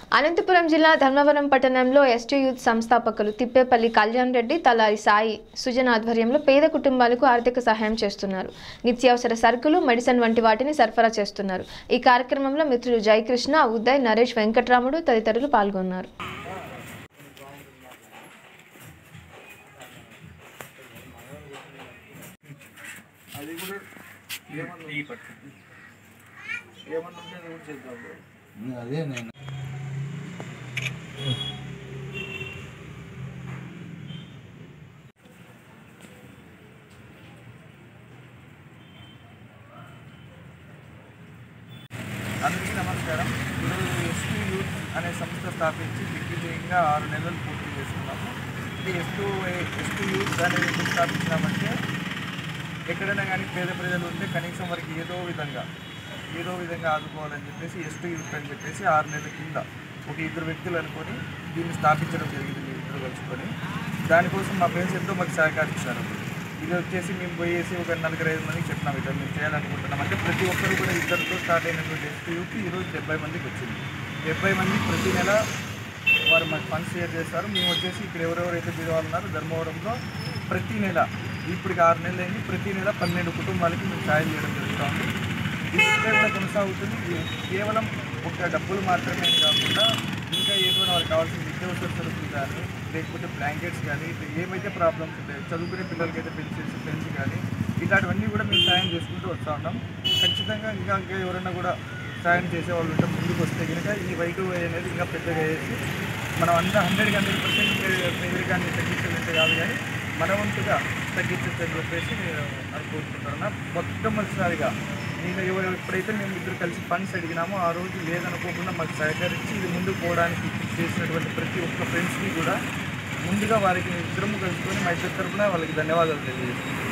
అనంతపురం జిల్లా ధర్మవరం పట్టణంలో ST youth సంస్థాపకులు తిప్పేపల్లి కళ్యాణ్ రెడ్డి తలారి సాయి సుజన్ ఆధ్వర్యంలో పేద కుటుంబాలకు ఆర్థిక సహాయం చేస్తున్నారు నిత్యావసర సరుకులు మెడిసిన్ వంటి వాటిని సరఫరా చేస్తున్నారు ఈ కార్యక్రమంలో మిత్రులు జయకృష్ణ ఉదయ్ నరేష్ వెంకట్రాముడు తదితరులు పాల్గొన్నారు అది కూడా ఏమన్నా ఏమన్నా ఉంటే అది కూడా చేద్దాం bro. అదే నేను అందరికీ నమస్కారం ఈరోజు ఎస్టీ యూత్ అనే సంస్థ స్థాపించి దిగ్విజయంగా ఆరు నెలలు పూర్తి చేసుకున్నాము ఇది ఎస్టూ ఎస్టీ యూత్ అనేది ఎందుకు స్థాపించినామంటే ఎక్కడైనా కానీ పేద ప్రజలు ఉంటే కనీసం వారికి ఏదో విధంగా ఏదో విధంగా ఆదుకోవాలని చెప్పేసి ఎస్టీ యూత్ అని చెప్పేసి ఆరు నెలల కింద ఒక ఇద్దరు వ్యక్తులు అనుకొని దీన్ని స్థాపించడం జరిగింది మీ ఇద్దరు కలుసుకొని దానికోసం మా ఫ్రెండ్స్ ఎంతో మాకు సహకరించారు ఇది వచ్చేసి మేము పోయేసి ఒక నలుగురు ఐదు మందికి చెప్పినాం ఇట్లా మేము చేయాలనుకుంటున్నాం అంటే ప్రతి ఒక్కరు కూడా ఇద్దరితో స్టార్ట్ అయినటువంటి ఎస్టీ యూత్ ఈరోజు డెబ్బై మందికి వచ్చింది డెబ్బై మంది ప్రతి నెల వారు మాకు ఫండ్స్ షేర్ చేస్తారు మేము వచ్చేసి ఇక్కడ ఎవరెవరైతే బీదవాళ్ళు ఉన్నారో ధర్మవరంలో ప్రతి నెల ఇప్పటికి ఆరు నెలలు అయింది ప్రతి నెల పన్నెండు కుటుంబాలకి మేము సాయం చేయడం జరుగుతుంది ఇది ఇంకా కూడా కొనసాగుతుంది ఇది కేవలం ఒక డబ్బులు మాత్రమే కాకుండా ఇంకా ఏదైనా వాళ్ళకి కావాల్సిన నిత్యావసర సరుకులు కానీ లేకపోతే బ్లాంకెట్స్ కానీ ఇట్లా ఏమైతే ప్రాబ్లమ్స్ ఉంటాయో చదువుకునే పిల్లలకైతే పెన్సిల్స్ పెన్స్ కానీ ఇలాంటివన్నీ కూడా మేము సాయం చేసుకుంటూ వస్తూ ఉంటాం ఖచ్చితంగా ఇంకా ఇంకా ఎవరైనా కూడా సాయం చేసే వాళ్ళు ఉంటే ముందుకు వస్తే కనుక ఈ వైటు అనేది ఇంకా పెద్దగా వేసి మనం అంతా హండ్రెడ్కి హండ్రెడ్ పర్సెంట్ పేదరికాన్ని తగ్గించాలంటే కాదు కానీ మన వంతుగా తగ్గించొచ్చని చెప్పేసి నేను అనుకుంటున్నాను మొట్టమొదటిసారిగా నేను ఎవరు ఎప్పుడైతే మేము ఇద్దరు కలిసి ఫండ్స్ అడిగినామో ఆ రోజు లేదనుకోకుండా మాకు సహకరించి ఇది ముందుకు పోవడానికి చేసినటువంటి ప్రతి ఒక్క ఫ్రెండ్స్కి కూడా ముందుగా వారికి ఇద్దరము కలుసుకొని మా ఇద్దరు తరపున వాళ్ళకి ధన్యవాదాలు తెలియజేస్తున్నాను